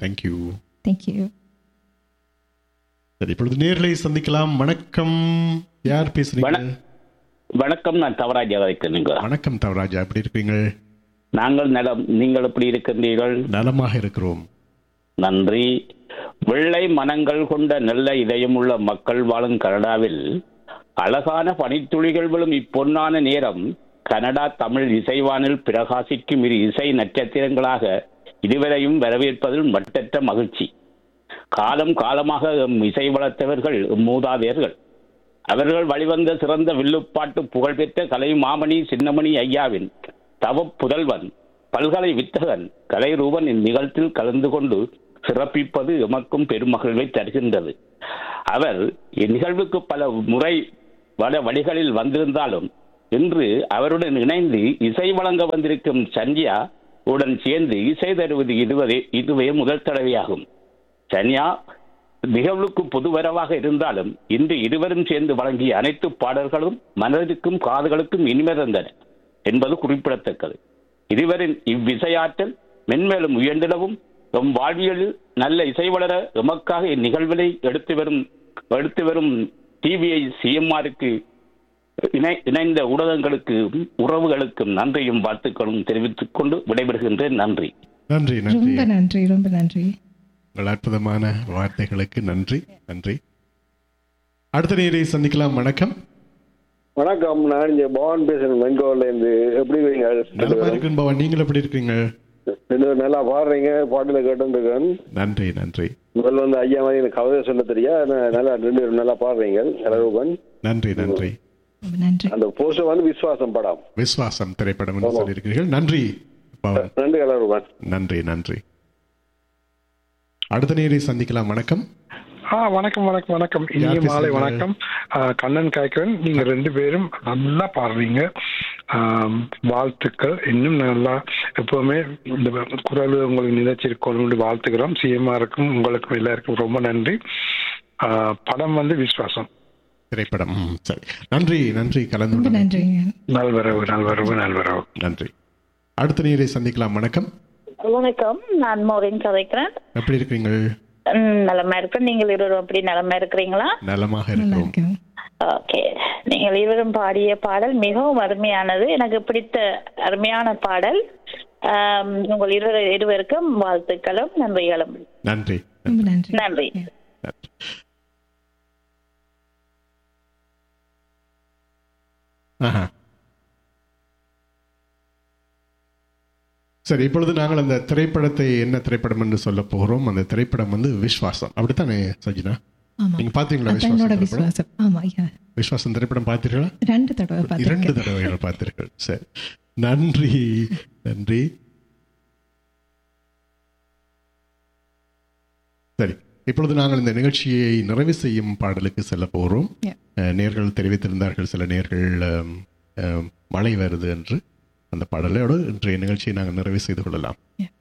Thank you thank you சரி இப்பொழுது நேர்களை சந்திக்கலாம் வணக்கம் யார் பேசுறீங்க வண- வணக்கம் நான் தவராஜ் அழைக்கிறீங்க வணக்கம் தவராஜா எப்படி இருக்கீங்க நாங்கள் நலம் நீங்கள் எப்படி இருக்கின்றீர்கள் நலமாக இருக்கிறோம் நன்றி வெள்ளை மனங்கள் கொண்ட நல்ல இதயமுள்ள மக்கள் வாழும் கனடாவில் அழகான பனித்துளிகள் விழும் இப்பொன்னான நேரம் கனடா தமிழ் இசைவானில் பிரகாசிக்கும் இரு இசை நட்சத்திரங்களாக இதுவரையும் வரவேற்பதில் மட்டற்ற மகிழ்ச்சி காலம் காலமாக எம் இசை வளர்த்தவர்கள் எம் மூதாதையர்கள் அவர்கள் வழிவந்த சிறந்த வில்லுப்பாட்டு புகழ்பெற்ற கலை மாமணி சின்னமணி ஐயாவின் தவ புதல்வன் பல்கலை வித்தகன் கலைரூபன் இந்நிகழ்த்தில் கலந்து கொண்டு சிறப்பிப்பது எமக்கும் பெருமகிழ்வை தருகின்றது அவர் இந்நிகழ்வுக்கு பல முறை பல வழிகளில் வந்திருந்தாலும் இன்று அவருடன் இணைந்து இசை வழங்க வந்திருக்கும் சந்தியா உடன் சேர்ந்து இசை தருவது இதுவரை இதுவே முதல் தடவையாகும் சன்யா நிகழ்வுக்கு புதுவரவாக இருந்தாலும் இன்று இருவரும் சேர்ந்து வழங்கிய அனைத்து பாடல்களும் மனதிற்கும் காதுகளுக்கும் இனிமை தந்தன என்பது குறிப்பிடத்தக்கது இருவரின் இவ்விசையாற்றல் மென்மேலும் உயர்ந்திடவும் எம் வாழ்வியலில் நல்ல இசை வளர எமக்காக இந்நிகழ்வினை எடுத்து வரும் எடுத்து வரும் டிவிஐ சிஎம்ஆருக்கு இணை இணைந்த ஊடகங்களுக்கு உறவுகளுக்கும் நன்றியும் வாழ்த்துக்களும் தெரிவித்துக் கொண்டு விடைபெறுகின்றேன் நன்றி நன்றி நன்றி ரொம்ப நன்றி ரொம்ப நன்றி உங்கள் அற்புதமான வார்த்தைகளுக்கு நன்றி நன்றி அடுத்த நேரை சந்திக்கலாம் வணக்கம் வணக்கம் நான் இங்க பவன் பேசுறேன் பெங்களூர்ல இருந்து எப்படி இருக்கீங்க நலமா இருக்குன்னு பவன் நீங்கள் எப்படி இருக்கீங்க ரெண்டு பேரும் நல்லா பாடுறீங்க பாட்டுல கேட்டுருக்கேன் நன்றி நன்றி முதல்ல வந்து ஐயா மாதிரி எனக்கு கவிதை சொல்ல தெரியா நான் நல்லா ரெண்டு பேரும் நல்லா பாடுறீங்க கலரூபன் நன்றி நன்றி ரொம்ப நன்றி அந்த போஸ்டர் வந்து விஸ்வாசம் படம் விஸ்வாசம் திரைப்படம் என்று சொல்லியிருக்கிறீர்கள் நன்றி பவன் நன்றி கலரூபன் நன்றி நன்றி அடுத்த நேரை சந்திக்கலாம் வணக்கம் ஆ வணக்கம் வணக்கம் வணக்கம் இனிய யார் மாலை பேசுறீங்க? வணக்கம் ஆ, கண்ணன் காய்க்கவன் நீங்க ரெண்டு பேரும் நல்லா பாடுறீங்க ஆம், வாழ்த்துக்கள் இன்னும் நல்லா எப்பவுமே இந்த குரல் உங்களுக்கு நினைச்சிருக்கணும் வாழ்த்துக்கிறோம் சிஎம்ஆருக்கும் உங்களுக்கும் எல்லாருக்கும் ரொம்ப நன்றி ஆ, படம் வந்து விஸ்வாசம் திரைப்படம் ம், சரி நன்றி நன்றி கலந்து ரொம்ப கொண்டமைக்கு. நன்றிங்க நல்வரவு நல்வரவு நல்வரவு நன்றி அடுத்த நேரை சந்திக்கலாம் வணக்கம் வணக்கம் நான் மோரின் கதைக்கிறேன் எப்படி இருக்கீங்க ம், நலமா இருக்கேன் நீங்கள் இருவரும் அப்படி நலமா இருக்கிறீங்களா நலமாக நல்லா இருக்கிறோம் இருக்கேன் ஓகே நீங்கள் இருவரும் பாடிய பாடல் மிகவும் அருமையானது எனக்கு பிடித்த அருமையான பாடல் ஆம், உங்கள் இருவர் இருவருக்கும் வாழ்த்துக்களும் நன்றிகளும் நன்றி ரொம்ப நன்றி நன்றி நன்றி ஆஹா. சரி இப்பொழுது நாங்கள் அந்த திரைப்படத்தை என்ன திரைப்படம் என்று சொல்ல போகிறோம் அந்த திரைப்படம் வந்து விஸ்வாசம் அப்படித்தானே சஜினா ஆமா நீங்க பாத்தீங்களா அது என்னோட விஸ்வாசம் திரைப்படம்? விசுவாசம் ஆமா ஐயா விஸ்வாசம் திரைப்படம் பார்த்தீர்களா ரெண்டு தடவை இரண்டு பார்த்திருக்கேன் தடவைகள் பார்த்தீர்கள் சரி நன்றி நன்றி சரி இப்பொழுது நாங்கள் இந்த நிகழ்ச்சியை நிறைவு செய்யும் பாடலுக்கு செல்ல போகிறோம் Yeah. அஹ், நேர்கள் தெரிவித்திருந்தார்கள் சில நேர்கள் அம், அம், மழை வருது என்று அந்த பாடலோடு இன்றைய நிகழ்ச்சியை நாங்கள் நிறைவு செய்து கொள்ளலாம் Yeah.